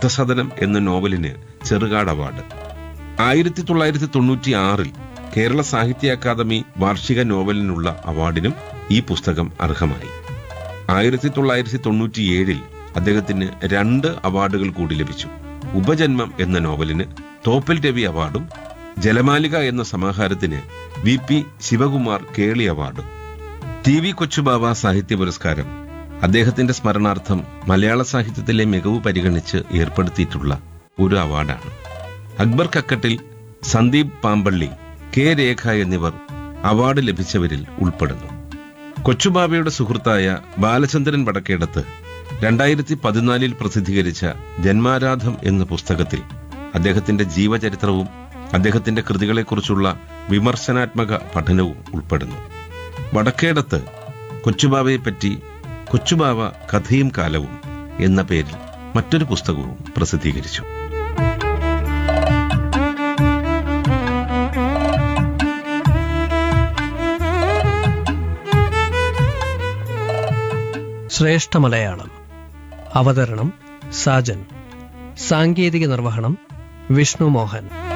വൃദ്ധസദനം എന്ന നോവലിന് ചെറുകാട് അവാർഡ് ആയിരത്തി തൊള്ളായിരത്തി തൊണ്ണൂറ്റി ആറിൽ കേരള സാഹിത്യ അക്കാദമി വാർഷിക നോവലിനുള്ള അവാർഡിനും ഈ പുസ്തകം അർഹമായി ആയിരത്തി തൊള്ളായിരത്തി തൊണ്ണൂറ്റിയേഴിൽ അദ്ദേഹത്തിന് രണ്ട് അവാർഡുകൾ കൂടി ലഭിച്ചു ഉപജന്മം എന്ന നോവലിന് തോപ്പൽ രവി അവാർഡും ജലമാലിക എന്ന സമാഹാരത്തിന് വി പി ശിവകുമാർ കേളി അവാർഡും ടി വി കൊച്ചുബാവ സാഹിത്യ പുരസ്കാരം അദ്ദേഹത്തിന്റെ സ്മരണാർത്ഥം മലയാള സാഹിത്യത്തിലെ മികവ് പരിഗണിച്ച് ഏർപ്പെടുത്തിയിട്ടുള്ള ഒരു അവാർഡാണ് അക്ബർ കക്കട്ടിൽ സന്ദീപ് പാമ്പള്ളി കെ രേഖ എന്നിവർ അവാർഡ് ലഭിച്ചവരിൽ ഉൾപ്പെടുന്നു കൊച്ചുബാബയുടെ സുഹൃത്തായ ബാലചന്ദ്രൻ വടക്കേടത്ത് രണ്ടായിരത്തി പതിനാലിൽ പ്രസിദ്ധീകരിച്ച ജന്മാരാധം എന്ന പുസ്തകത്തിൽ അദ്ദേഹത്തിന്റെ ജീവചരിത്രവും അദ്ദേഹത്തിന്റെ കൃതികളെക്കുറിച്ചുള്ള വിമർശനാത്മക പഠനവും ഉൾപ്പെടുന്നു വടക്കേടത്ത് കൊച്ചുബാവയെപ്പറ്റി കൊച്ചുബാവ കഥയും കാലവും എന്ന പേരിൽ മറ്റൊരു പുസ്തകവും പ്രസിദ്ധീകരിച്ചു ശ്രേഷ്ഠ മലയാളം അവതരണം സാജൻ സാങ്കേതിക നിർവഹണം വിഷ്ണു മോഹൻ